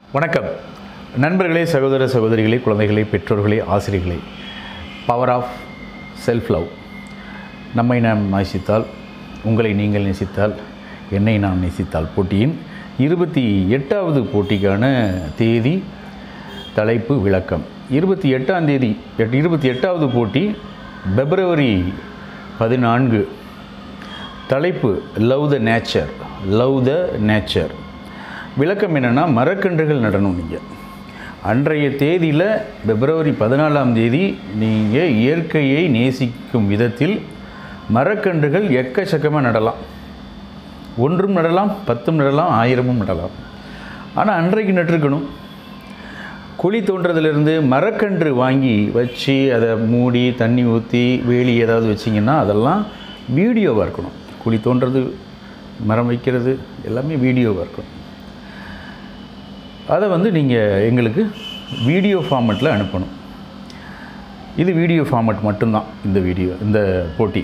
வணக்கம் நண்பர்களே சகோதர சகோதரிகளே குழந்தைகளே பெற்றோர்களே ஆசிரியர்களே பவர் ஆஃப் செல்ஃப் லவ் நம்மை நாம் நேசித்தால் உங்களை நீங்கள் நேசித்தால் என்னை நான் நேசித்தால் போட்டியின் இருபத்தி எட்டாவது போட்டிக்கான தேதி தலைப்பு விளக்கம் இருபத்தி எட்டாம் தேதி எட் இருபத்தி எட்டாவது போட்டி பிப்ரவரி பதினான்கு தலைப்பு love the nature love the nature விளக்கம் என்னென்னா மரக்கன்றுகள் நடணும் நீங்கள் அன்றைய தேதியில் பிப்ரவரி பதினாலாம் தேதி நீங்கள் இயற்கையை நேசிக்கும் விதத்தில் மரக்கன்றுகள் எக்கச்சக்கமாக நடலாம் ஒன்றும் நடலாம் பத்தும் நடலாம் ஆயிரமும் நடலாம் ஆனால் அன்றைக்கு நட்டிருக்கணும் குழி தோன்றதிலிருந்து மரக்கன்று வாங்கி வச்சு அதை மூடி தண்ணி ஊற்றி வேலி ஏதாவது வச்சிங்கன்னா அதெல்லாம் வீடியோவாக இருக்கணும் குழி தோன்றது மரம் வைக்கிறது எல்லாமே வீடியோவாக இருக்கணும் அதை வந்து நீங்கள் எங்களுக்கு வீடியோ ஃபார்மெட்டில் அனுப்பணும் இது வீடியோ ஃபார்மெட் மட்டும்தான் இந்த வீடியோ இந்த போட்டி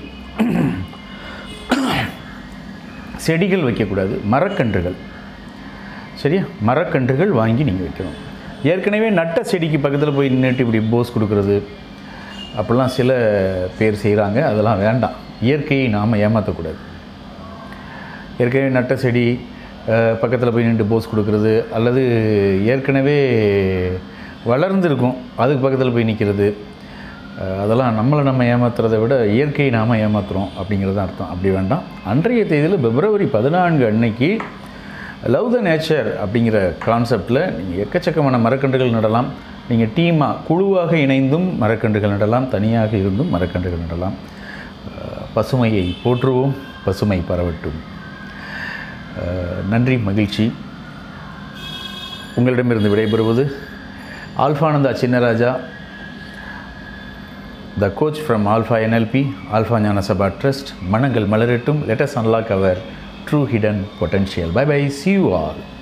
செடிகள் வைக்கக்கூடாது மரக்கன்றுகள் சரியா மரக்கன்றுகள் வாங்கி நீங்கள் வைக்கணும் ஏற்கனவே நட்ட செடிக்கு பக்கத்தில் போய் நின்றுட்டு இப்படி போஸ் கொடுக்குறது அப்படிலாம் சில பேர் செய்கிறாங்க அதெல்லாம் வேண்டாம் இயற்கையை நாம் ஏமாற்றக்கூடாது ஏற்கனவே நட்ட செடி பக்கத்தில் போய் நின்று போஸ் கொடுக்குறது அல்லது ஏற்கனவே வளர்ந்துருக்கும் அதுக்கு பக்கத்தில் போய் நிற்கிறது அஹ், அதெல்லாம் நம்மளை நம்ம ஏமாத்துறதை விட இயற்கையை நாம் ஏமாத்துறோம் அப்படிங்கிறது தான் அர்த்தம் அப்படி வேண்டாம் அன்றைய தேதியில் பிப்ரவரி பதினான்கு அன்னைக்கு லவ் த நேச்சர் அப்படிங்கிற கான்செப்டில் நீங்கள் எக்கச்சக்கமான மரக்கன்றுகள் நடலாம் நீங்கள் டீமாக குழுவாக இணைந்தும் மரக்கன்றுகள் நடலாம் தனியாக இருந்தும் மரக்கன்றுகள் நடலாம் அஹ், பசுமையை போற்றுவோம் பசுமை பரவட்டும் அஹ், நன்றி மகிழ்ச்சி உங்களிடமிருந்து விடைபெறுவது Alphananda Chinnaraja the coach from Alpha NLP Alpha Gnana Sabha trust மனங்கள் மலரட்டும் let's unlock our true hidden potential bye bye see you all